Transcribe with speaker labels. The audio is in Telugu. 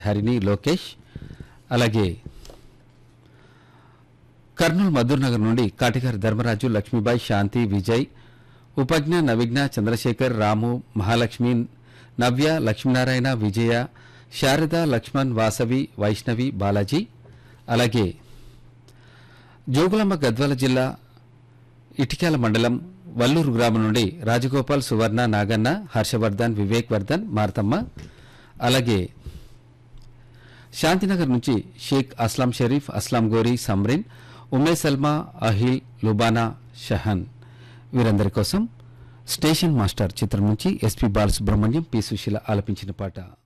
Speaker 1: హరిణి లోకేష్ అలాగే కర్నూలు మధుర్ నగర్ నుండి కాటిగారి ధర్మరాజు లక్ష్మీబాయి శాంతి విజయ్ ఉపజ్ఞ నవిజ్ఞ చంద్రశేఖర్ రాము మహాలక్ష్మి నవ్య లక్ష్మీనారాయణ విజయ శారద లక్ష్మణ్ వాసవి వైష్ణవి బాలాజీ అలాగే జోగులాంబ గద్వాల జిల్లా ఇటిక్యాల మండలం వల్లూరు గ్రామం నుండి రాజగోపాల్ సువర్ణ నాగన్న హర్షవర్ధన్ వివేక్ వర్ధన్ మార్తమ్మ అలాగే శాంతినగర్ నుంచి షేక్ అస్లాం షరీఫ్ అస్లాం గోరీ సమ్రిన్ ఉమే సల్మా అహిల్ లుబానా షహన్ వీరందరి కోసం స్టేషన్ మాస్టర్ చిత్రం నుంచి ఎస్పీ బాలసుబ్రహ్మణ్యం పి సుశీల ఆలపించిన పాట